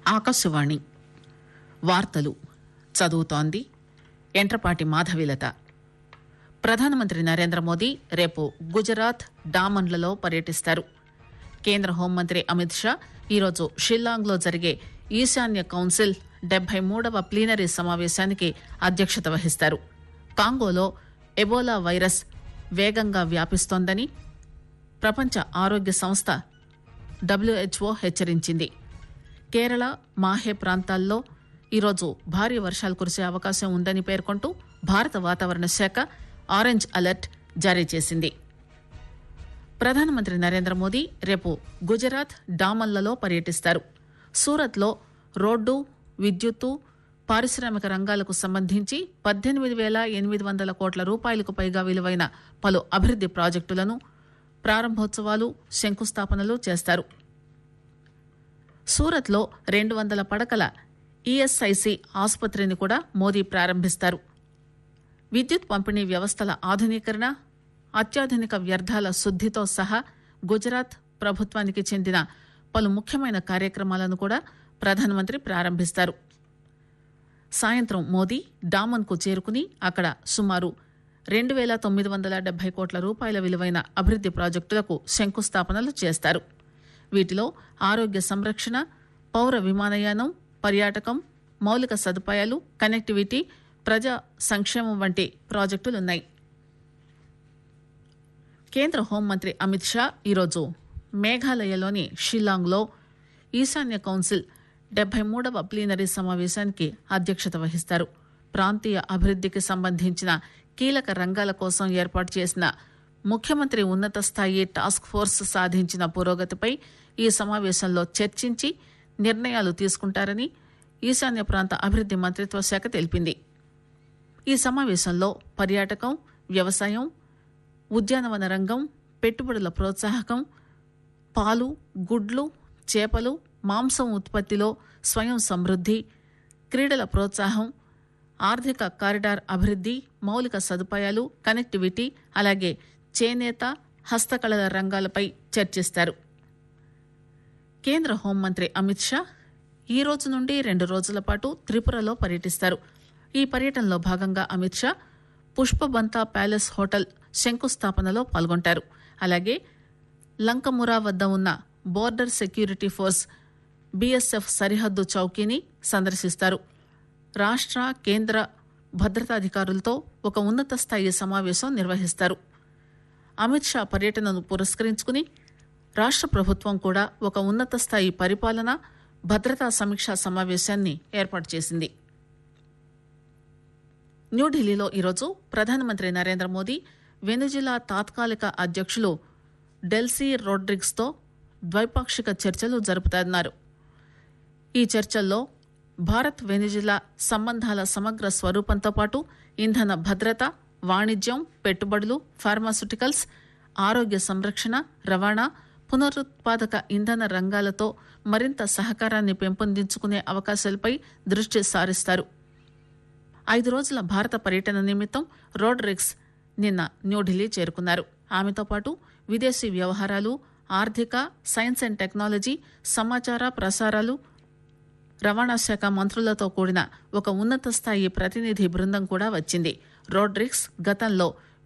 ఆకాశవాణి వార్తలు చదువుతోంది ఎంట్రపాటి మాధవిలత ప్రధానమంత్రి నరేంద్ర మోదీ రేపు గుజరాత్ డామన్లలో పర్యటిస్తారు కేంద్ర హోంమంత్రి అమిత్ షా ఈరోజు షిల్లాంగ్లో జరిగే ఈశాన్య కౌన్సిల్ డెబ్బై మూడవ ప్లీనరీ సమావేశానికి అధ్యక్షత వహిస్తారు కాంగోలో ఎబోలా వైరస్ వేగంగా వ్యాపిస్తోందని ప్రపంచ ఆరోగ్య సంస్థ డబ్ల్యూహెచ్ఓ హెచ్చరించింది కేరళ మాహే ప్రాంతాల్లో ఈరోజు భారీ వర్షాలు కురిసే అవకాశం ఉందని పేర్కొంటూ భారత వాతావరణ శాఖ ఆరెంజ్ అలర్ట్ జారీ చేసింది ప్రధానమంత్రి నరేంద్ర మోదీ రేపు గుజరాత్ డామన్లలో పర్యటిస్తారు సూరత్లో రోడ్డు విద్యుత్తు పారిశ్రామిక రంగాలకు సంబంధించి పద్దెనిమిది వేల ఎనిమిది వందల కోట్ల రూపాయలకు పైగా విలువైన పలు అభివృద్ది ప్రాజెక్టులను ప్రారంభోత్సవాలు శంకుస్థాపనలు చేస్తారు సూరత్లో రెండు వందల పడకల ఈఎస్ఐసి ఆసుపత్రిని కూడా మోదీ ప్రారంభిస్తారు విద్యుత్ పంపిణీ వ్యవస్థల ఆధునీకరణ అత్యాధునిక వ్యర్థాల శుద్దితో సహా గుజరాత్ ప్రభుత్వానికి చెందిన పలు ముఖ్యమైన కార్యక్రమాలను కూడా ప్రధానమంత్రి ప్రారంభిస్తారు సాయంత్రం మోదీ డామన్కు చేరుకుని అక్కడ సుమారు రెండు వేల తొమ్మిది వందల డెబ్బై కోట్ల రూపాయల విలువైన అభివృద్ది ప్రాజెక్టులకు శంకుస్థాపనలు చేస్తారు వీటిలో ఆరోగ్య సంరక్షణ పౌర విమానయానం పర్యాటకం మౌలిక సదుపాయాలు కనెక్టివిటీ ప్రజా సంక్షేమం వంటి ప్రాజెక్టులున్నాయి కేంద్ర హోంమంత్రి అమిత్ షా ఈరోజు మేఘాలయలోని షిల్లాంగ్లో ఈశాన్య కౌన్సిల్ డెబ్బై మూడవ ప్లీనరీ సమావేశానికి అధ్యక్షత వహిస్తారు ప్రాంతీయ అభివృద్దికి సంబంధించిన కీలక రంగాల కోసం ఏర్పాటు చేసిన ముఖ్యమంత్రి ఉన్నత స్థాయి టాస్క్ ఫోర్స్ సాధించిన పురోగతిపై ఈ సమావేశంలో చర్చించి నిర్ణయాలు తీసుకుంటారని ఈశాన్య ప్రాంత అభివృద్ది మంత్రిత్వ శాఖ తెలిపింది ఈ సమావేశంలో పర్యాటకం వ్యవసాయం ఉద్యానవన రంగం పెట్టుబడుల ప్రోత్సాహకం పాలు గుడ్లు చేపలు మాంసం ఉత్పత్తిలో స్వయం సమృద్ది క్రీడల ప్రోత్సాహం ఆర్థిక కారిడార్ అభివృద్ది మౌలిక సదుపాయాలు కనెక్టివిటీ అలాగే చేనేత హస్తకళల రంగాలపై చర్చిస్తారు కేంద్ర హోంమంత్రి అమిత్ షా ఈ రోజు నుండి రెండు రోజుల పాటు త్రిపురలో పర్యటిస్తారు ఈ పర్యటనలో భాగంగా అమిత్ షా పుష్పబంతా ప్యాలెస్ హోటల్ శంకుస్థాపనలో పాల్గొంటారు అలాగే లంకమురా వద్ద ఉన్న బోర్డర్ సెక్యూరిటీ ఫోర్స్ బీఎస్ఎఫ్ సరిహద్దు చౌకీని సందర్శిస్తారు రాష్ట్ర కేంద్ర భద్రతాధికారులతో ఒక ఉన్నత స్థాయి సమావేశం నిర్వహిస్తారు అమిత్ షా పర్యటనను పురస్కరించుకుని రాష్ట్ర ప్రభుత్వం కూడా ఒక ఉన్నత స్థాయి పరిపాలన భద్రతా సమీక్షా సమావేశాన్ని ఏర్పాటు చేసింది న్యూఢిల్లీలో ఈరోజు ప్రధానమంత్రి నరేంద్ర మోదీ వెనుజిలా తాత్కాలిక అధ్యక్షులు డెల్సీ రోడ్రిగ్స్తో ద్వైపాక్షిక చర్చలు జరుపుతున్నారు ఈ చర్చల్లో భారత్ వెనిజిలా సంబంధాల సమగ్ర స్వరూపంతో పాటు ఇంధన భద్రత వాణిజ్యం పెట్టుబడులు ఫార్మాస్యూటికల్స్ ఆరోగ్య సంరక్షణ రవాణా పునరుత్పాదక ఇంధన రంగాలతో మరింత సహకారాన్ని పెంపొందించుకునే అవకాశాలపై దృష్టి సారిస్తారు ఐదు రోజుల భారత పర్యటన నిమిత్తం రోడ్రిక్స్ నిన్న న్యూఢిల్లీ చేరుకున్నారు ఆమెతో పాటు విదేశీ వ్యవహారాలు ఆర్థిక సైన్స్ అండ్ టెక్నాలజీ సమాచార ప్రసారాలు రవాణా శాఖ మంత్రులతో కూడిన ఒక ఉన్నత స్థాయి ప్రతినిధి బృందం కూడా వచ్చింది రోడ్రిక్స్ గతంలో